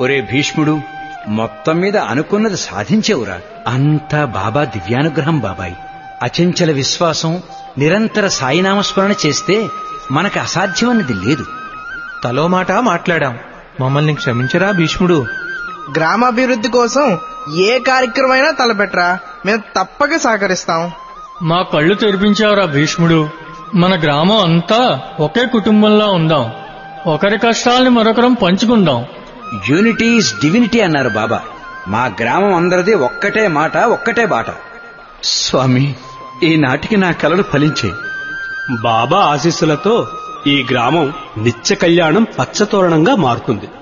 ఒరే భీష్ముడు మొత్తం మీద అనుకున్నది సాధించేవురా అంతా బాబా దివ్యానుగ్రహం బాబాయ్ అచంచల విశ్వాసం నిరంతర సాయినామస్మరణ చేస్తే మనకు అసాధ్యమన్నది లేదు తలో మాట మాట్లాడాం మమ్మల్ని క్షమించరా భీష్ముడు గ్రామాభివృద్ధి కోసం ఏ కార్యక్రమైనా తలపెట్టరా మేము తప్పక సహకరిస్తాం మా కళ్ళు తెరిపించావురా భీష్ముడు మన గ్రామం అంతా ఒకే కుటుంబంలో ఉందాం ఒకరి కష్టాల్ని మరొకరం పంచుకుందాం యూనిటీ ఈజ్ డివినిటీ అన్నారు బాబా మా గ్రామం అందరిది ఒక్కటే మాట ఒక్కటే బాట స్వామి ఈనాటికి నా కలలు ఫలించే బాబా ఆశీస్సులతో ఈ గ్రామం నిత్య కళ్యాణం పచ్చతోరణంగా మారుతుంది